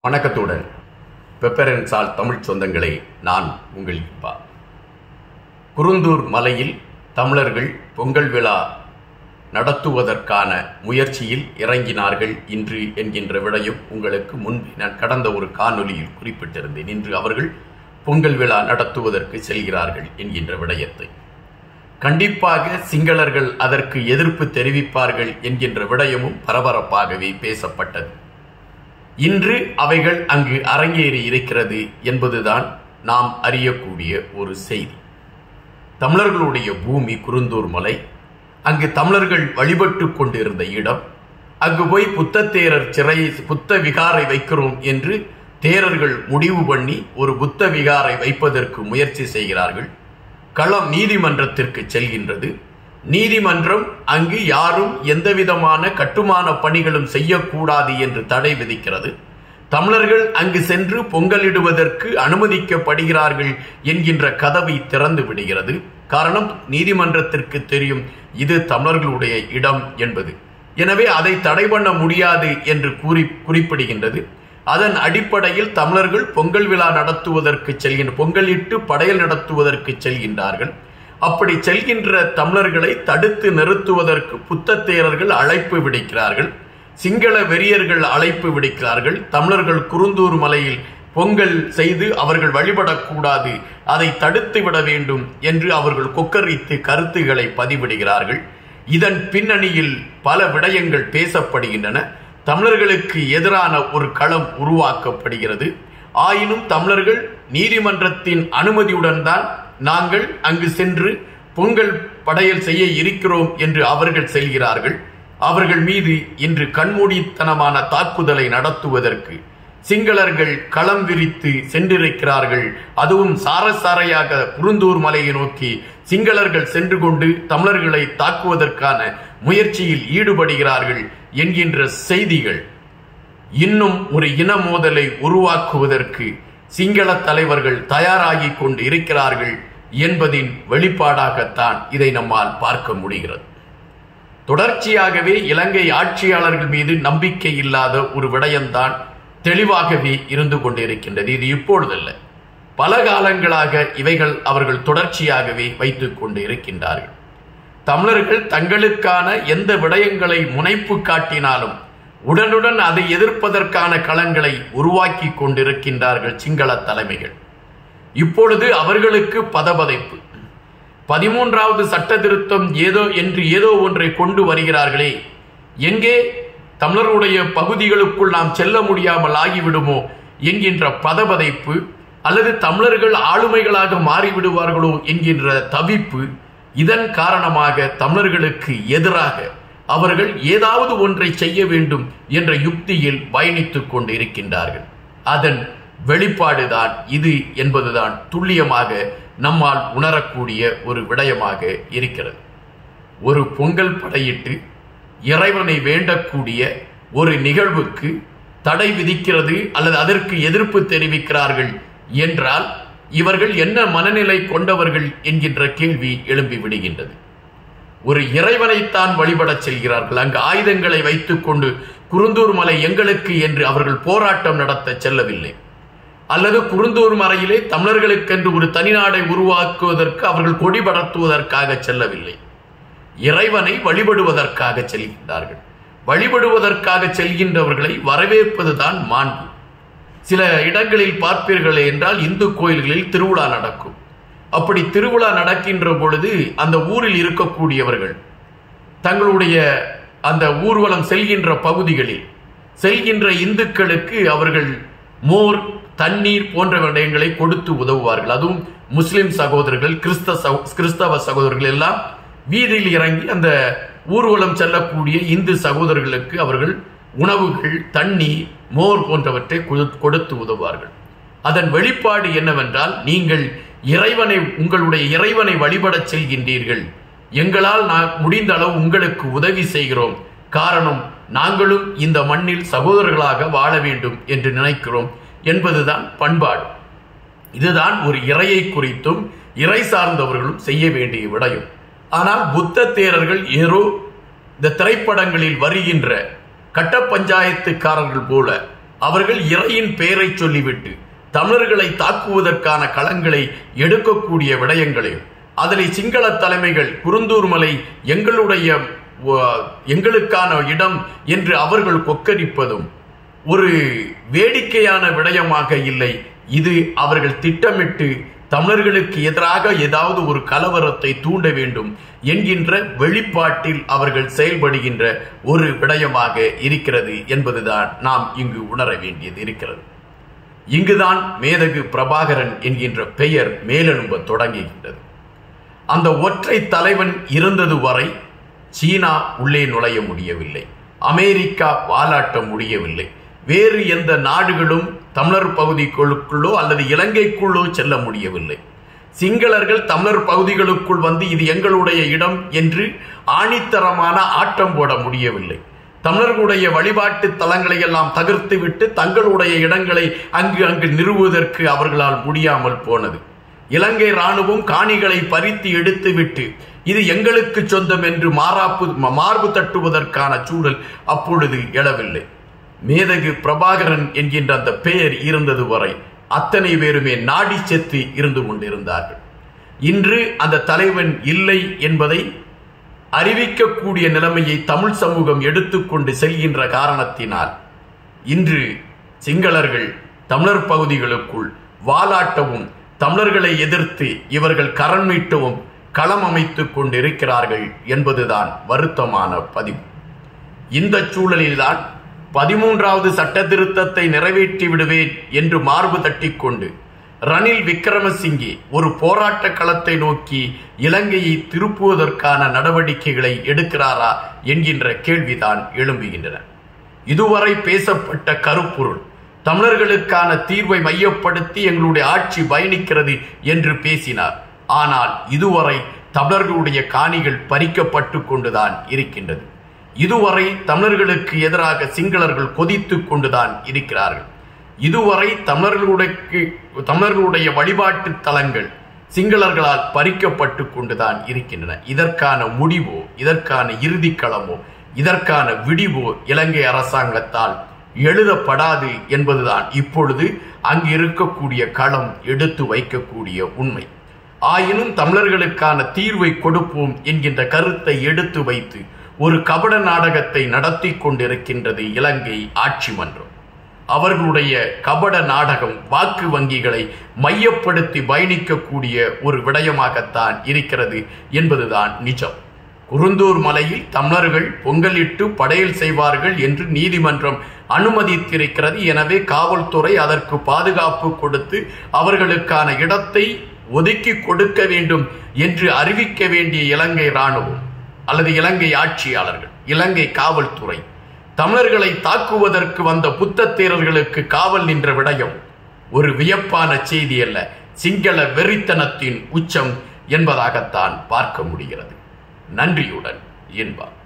வணக்கத்துடன் பெப்பரன் சால் தமிழ் சொந்தங்களே நான் உங்கள் இப்பா குருந்தூர் மலையில் தமிழர்கள் பொங்கல் விழா நடத்துவதற்கான முயற்சியில் இறங்கினார்கள் இன்று என்கின்ற விடையும் உங்களுக்கு முன்பு நான் கடந்த ஒரு காணொலியில் குறிப்பிட்டிருந்தேன் இன்று அவர்கள் பொங்கல் விழா நடத்துவதற்கு செல்கிறார்கள் என்கின்ற விடயத்தை கண்டிப்பாக சிங்களர்கள் அதற்கு எதிர்ப்பு தெரிவிப்பார்கள் என்கின்ற விடயமும் பரபரப்பாகவே பேசப்பட்டது இன்று அவைகள் அங்கு அரங்கேறி இருக்கிறது என்பதுதான் நாம் அறியக்கூடிய ஒரு செய்தி தமிழர்களுடைய பூமி குருந்தூர் மலை அங்கு தமிழர்கள் வழிபட்டு கொண்டிருந்த இடம் அங்கு போய் புத்தத்தேரர் சிறை புத்த விகாரை வைக்கிறோம் என்று தேரர்கள் முடிவு பண்ணி ஒரு புத்த விகாரை வைப்பதற்கு முயற்சி செய்கிறார்கள் களம் நீதிமன்றத்திற்கு செல்கின்றது நீதிமன்றம் அங்கு யாரும் எந்தவிதமான கட்டுமான பணிகளும் செய்யக்கூடாது என்று தடை விதிக்கிறது தமிழர்கள் அங்கு சென்று பொங்கலிடுவதற்கு அனுமதிக்கப்படுகிறார்கள் என்கின்ற கதவை திறந்து விடுகிறது காரணம் நீதிமன்றத்திற்கு தெரியும் இது தமிழர்களுடைய இடம் என்பது எனவே அதை தடை பண்ண முடியாது என்று கூறி குறிப்பிடுகின்றது அதன் அடிப்படையில் தமிழர்கள் பொங்கல் விழா நடத்துவதற்கு செல்கின்ற பொங்கலிட்டு படையல் நடத்துவதற்கு செல்கின்றார்கள் அப்படி செல்கின்ற தமிழர்களை தடுத்து நிறுத்துவதற்கு புத்தத்தேரர்கள் அழைப்பு விடுக்கிறார்கள் சிங்கள வெறியர்கள் அழைப்பு விடுக்கிறார்கள் தமிழர்கள் குருந்தூர் மலையில் பொங்கல் செய்து அவர்கள் வழிபடக்கூடாது அதை தடுத்து விட வேண்டும் என்று அவர்கள் கொக்கரித்து கருத்துக்களை பதிவிடுகிறார்கள் இதன் பின்னணியில் பல விடயங்கள் பேசப்படுகின்றன தமிழர்களுக்கு எதிரான ஒரு களம் உருவாக்கப்படுகிறது ஆயினும் தமிழர்கள் நீதிமன்றத்தின் அனுமதியுடன் தான் நாங்கள் அங்கு சென்று பொங்கல் படையல் செய்ய இருக்கிறோம் என்று அவர்கள் செல்கிறார்கள் அவர்கள் மீது இன்று கண்மூடித்தனமான தாக்குதலை நடத்துவதற்கு சிங்களர்கள் களம் விரித்து சென்றிருக்கிறார்கள் அதுவும் சாரசாரையாக குருந்தூர் மலையை நோக்கி சிங்களர்கள் சென்று கொண்டு தமிழர்களை தாக்குவதற்கான முயற்சியில் ஈடுபடுகிறார்கள் என்கின்ற செய்திகள் இன்னும் ஒரு இன மோதலை உருவாக்குவதற்கு சிங்கள தலைவர்கள் தயாராகி கொண்டு இருக்கிறார்கள் என்பதின் வெளிப்பாடாகத்தான் இதை நம்மால் பார்க்க முடிகிறது தொடர்ச்சியாகவே இலங்கை ஆட்சியாளர்கள் மீது நம்பிக்கை இல்லாத ஒரு விடயம்தான் தெளிவாகவே இருந்து கொண்டிருக்கின்றது இது இப்பொழுதல்ல பல காலங்களாக இவைகள் அவர்கள் தொடர்ச்சியாகவே வைத்துக் கொண்டு இருக்கின்றார்கள் தமிழர்கள் தங்களுக்கான எந்த விடயங்களை முனைப்பு காட்டினாலும் உடனுடன் அதை எதிர்ப்பதற்கான களங்களை உருவாக்கி கொண்டிருக்கின்றார்கள் சிங்கள தலைமைகள் இப்பொழுது அவர்களுக்கு பதபதைப்பு பதிமூன்றாவது சட்ட திருத்தம் ஏதோ என்று ஏதோ ஒன்றை கொண்டு வருகிறார்களே எங்கே தமிழருடைய பகுதிகளுக்குள் நாம் செல்ல முடியாமல் ஆகிவிடுமோ என்கின்ற பதபதைப்பு அல்லது தமிழர்கள் ஆளுமைகளாக மாறிவிடுவார்களோ என்கின்ற தவிப்பு இதன் காரணமாக தமிழர்களுக்கு எதிராக அவர்கள் ஏதாவது ஒன்றை செய்ய வேண்டும் என்ற யுக்தியில் பயணித்துக் கொண்டு இருக்கின்றார்கள் அதன் வெளிப்பாடுதான் இது என்பதுதான் துல்லியமாக நம்மால் உணரக்கூடிய ஒரு விடயமாக இருக்கிறது ஒரு பொங்கல் படையிட்டு இறைவனை வேண்டக்கூடிய ஒரு நிகழ்வுக்கு தடை விதிக்கிறது அல்லது அதற்கு எதிர்ப்பு தெரிவிக்கிறார்கள் என்றால் இவர்கள் என்ன மனநிலை கொண்டவர்கள் என்கின்ற கேள்வி எழும்பி விடுகின்றது ஒரு இறைவனைத்தான் வழிபடச் செல்கிறார்கள் அங்கு ஆயுதங்களை வைத்துக் கொண்டு குருந்தூர் மலை எங்களுக்கு என்று அவர்கள் போராட்டம் நடத்த செல்லவில்லை அல்லது குருந்தூர் மலையிலே தமிழர்களுக்கென்று ஒரு தனிநாடை உருவாக்குவதற்கு அவர்கள் கொடி படத்துவதற்காக செல்லவில்லை இறைவனை வழிபடுவதற்காக செல்கின்றார்கள் வழிபடுவதற்காக செல்கின்றவர்களை வரவேற்பதுதான் மாண்பு சில இடங்களில் பார்ப்பீர்கள் என்றால் இந்து கோயில்களில் திருவிழா நடக்கும் அப்படி திருவிழா நடக்கின்ற பொழுது அந்த ஊரில் இருக்கக்கூடியவர்கள் தங்களுடைய அந்த ஊர்வலம் செல்கின்ற பகுதிகளில் செல்கின்ற இந்துக்களுக்கு அவர்கள் மோர் தண்ணீர் போன்ற விடயங்களை கொடுத்து உதவுவார்கள் அதுவும் முஸ்லிம் சகோதரர்கள் கிறிஸ்த கிறிஸ்தவ சகோதரர்கள் எல்லாம் வீதியில் இறங்கி அந்த ஊர்வலம் செல்லக்கூடிய இந்து சகோதரர்களுக்கு அவர்கள் உணவுகள் தண்ணீர் மோர் போன்றவற்றை கொடுத்து உதவுவார்கள் அதன் வெளிப்பாடு என்னவென்றால் நீங்கள் இறைவனை உங்களுடைய இறைவனை வழிபடச் செல்கின்றீர்கள் எங்களால் நான் முடிந்த அளவு உங்களுக்கு உதவி செய்கிறோம் காரணம் நாங்களும் இந்த மண்ணில் சகோதரர்களாக வாழ வேண்டும் என்று நினைக்கிறோம் என்பதுதான் பண்பாடு இதுதான் ஒரு இறையை குறித்தும் இறை சார்ந்தவர்களும் செய்ய வேண்டிய விடயம் ஆனால் புத்த தேரர்கள் ஏதோ இந்த திரைப்படங்களில் வருகின்ற கட்ட பஞ்சாயத்துக்காரர்கள் போல அவர்கள் இறையின் பெயரை சொல்லிவிட்டு தமிழர்களை தாக்குவதற்கான களங்களை எடுக்கக்கூடிய விடயங்களையும் அதில் சிங்கள தலைமைகள் குருந்தூர் மலை எங்களுடைய வ- எங்களுக்கான இடம் என்று அவர்கள் கொக்கரிப்பதும் ஒரு வேடிக்கையான விடயமாக இல்லை இது அவர்கள் திட்டமிட்டு தமிழர்களுக்கு எதிராக ஏதாவது ஒரு கலவரத்தை தூண்ட வேண்டும் என்கின்ற வெளிப்பாட்டில் அவர்கள் செயல்படுகின்ற ஒரு விடயமாக இருக்கிறது என்பதுதான் நாம் இங்கு உணர வேண்டியது இருக்கிறது இங்குதான் மேதகு பிரபாகரன் என்கின்ற பெயர் மேலெழும்ப தொடங்குகின்றது அந்த ஒற்றை தலைவன் இருந்தது வரை சீனா உள்ளே நுழைய முடியவில்லை அமெரிக்கா வாலாட்ட முடியவில்லை வேறு எந்த நாடுகளும் தமிழர் பகுதிகளுக்குள்ளோ அல்லது இலங்கைக்குள்ளோ செல்ல முடியவில்லை சிங்களர்கள் தமிழர் பகுதிகளுக்குள் வந்து இது எங்களுடைய இடம் என்று ஆணித்தரமான ஆட்டம் போட முடியவில்லை தமிழர்களுடைய வழிபாட்டு தலங்களை எல்லாம் தகர்த்துவிட்டு தங்களுடைய இடங்களை அங்கு அங்கு நிறுவுவதற்கு அவர்களால் முடியாமல் போனது இலங்கை ராணுவம் காணிகளை பறித்து எடுத்துவிட்டு இது எங்களுக்கு சொந்தம் என்று மாறாப்பு மார்பு தட்டுவதற்கான சூழல் அப்பொழுது எழவில்லை மேதகு பிரபாகரன் என்கின்ற அந்த பெயர் இருந்தது வரை அத்தனை பேருமே நாடி செத்து இருந்து கொண்டிருந்தார்கள் இன்று அந்த தலைவன் இல்லை என்பதை அறிவிக்கக்கூடிய நிலைமையை தமிழ் சமூகம் எடுத்துக்கொண்டு செல்கின்ற காரணத்தினால் இன்று சிங்களர்கள் தமிழர் பகுதிகளுக்குள் வாலாட்டவும் தமிழர்களை எதிர்த்து இவர்கள் கரண் மீட்டவும் களம் அமைத்துக் கொண்டிருக்கிறார்கள் என்பதுதான் வருத்தமான பதிவு இந்த சூழலில்தான் பதிமூன்றாவது சட்ட திருத்தத்தை நிறைவேற்றி விடுவேன் என்று மார்பு தட்டிக்கொண்டு ரணில் விக்ரமசிங்கே ஒரு போராட்ட களத்தை நோக்கி இலங்கையை திருப்புவதற்கான நடவடிக்கைகளை எடுக்கிறாரா என்கின்ற கேள்விதான் எழும்புகின்றன இதுவரை பேசப்பட்ட கருப்பொருள் தமிழர்களுக்கான தீர்வை மையப்படுத்தி எங்களுடைய ஆட்சி பயணிக்கிறது என்று பேசினார் ஆனால் இதுவரை தமிழர்களுடைய காணிகள் பறிக்கப்பட்டு கொண்டுதான் இருக்கின்றது இதுவரை தமிழர்களுக்கு எதிராக சிங்களர்கள் கொதித்துக் கொண்டுதான் இருக்கிறார்கள் இதுவரை தமிழர்களுடைய தமிழர்களுடைய வழிபாட்டு தலங்கள் சிங்களர்களால் பறிக்கப்பட்டு கொண்டுதான் இருக்கின்றன இதற்கான முடிவோ இதற்கான இறுதிக்களமோ இதற்கான விடிவோ இலங்கை அரசாங்கத்தால் எழுதப்படாது என்பதுதான் இப்பொழுது அங்கு இருக்கக்கூடிய களம் எடுத்து வைக்கக்கூடிய உண்மை ஆயினும் தமிழர்களுக்கான தீர்வை கொடுப்போம் என்கின்ற கருத்தை எடுத்து வைத்து ஒரு கபட நாடகத்தை நடத்தி கொண்டிருக்கின்றது இலங்கை ஆட்சி மன்றம் அவர்களுடைய கபட நாடகம் வாக்கு வங்கிகளை மையப்படுத்தி பயணிக்கக்கூடிய ஒரு விடயமாகத்தான் இருக்கிறது என்பதுதான் நிஜம் குருந்தூர் மலையில் தமிழர்கள் பொங்கலிட்டு படையல் செய்வார்கள் என்று நீதிமன்றம் அனுமதித்திருக்கிறது எனவே காவல்துறை அதற்கு பாதுகாப்பு கொடுத்து அவர்களுக்கான இடத்தை ஒதுக்கி கொடுக்க வேண்டும் என்று அறிவிக்க வேண்டிய இலங்கை ராணுவம் அல்லது இலங்கை ஆட்சியாளர்கள் இலங்கை காவல்துறை தமிழர்களை தாக்குவதற்கு வந்த புத்தத்தேரர்களுக்கு காவல் நின்ற விடயம் ஒரு வியப்பான செய்தி அல்ல சிங்கள வெறித்தனத்தின் உச்சம் என்பதாகத்தான் பார்க்க முடிகிறது நன்றியுடன் என்பார்